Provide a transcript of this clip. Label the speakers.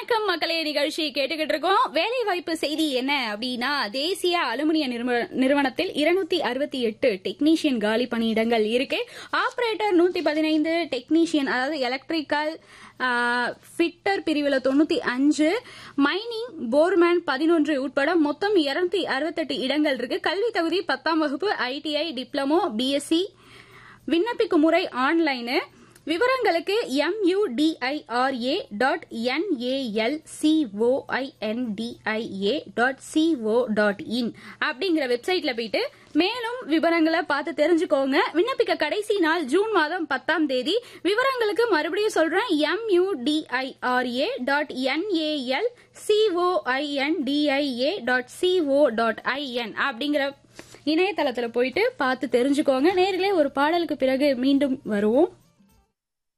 Speaker 1: வணக்கம் மக்களே நிகழ்ச்சி கேட்டுக்கிட்டு இருக்கோம் வேலை வாய்ப்பு செய்தி என்ன அப்படின்னா தேசிய அலுமினிய நிறுவ- நிறுவனத்தில் இருநூத்தி அறுபத்தி எட்டு டெக்னீஷியன் காலி பணியிடங்கள் இருக்கு ஆபரேட்டர் நூத்தி பதினைந்து டெக்னீஷியன் அதாவது எலக்ட்ரிக்கல் ஃபிட்டர் பிரிவில் தொண்ணூத்தி அஞ்சு மைனிங் போர்மேன் பதினொன்று உட்பட மொத்தம் இருநூத்தி அறுபத்தெட்டு இடங்கள் இருக்கு கல்வி தகுதி பத்தாம் வகுப்பு ஐடிஐ டிப்ளமோ பிஎஸ்சி விண்ணப்பிக்கும் முறை ஆன்லைனு விவரங்களுக்கு MUTIRA dot NAL COINTIA dot CO dot in அப்படிங்கிற வெப்சைட்ல போயிட்டு மேலும் விவரங்களை பார்த்து தெரிஞ்சுக்கோங்க விண்ணப்பிக்க கடைசி நாள் ஜூன் மாதம் பத்தாம் தேதி விவரங்களுக்கு மறுபடியும் சொல்றேன் MUTIRA dot NAL COINTIA dot CO dot IN அப்படிங்கிற இணையதளத்துல போயிட்டு பார்த்து தெரிஞ்சுக்கோங்க நேர்களே ஒரு பாடலுக்கு பிறகு மீண்டும் வருவோம்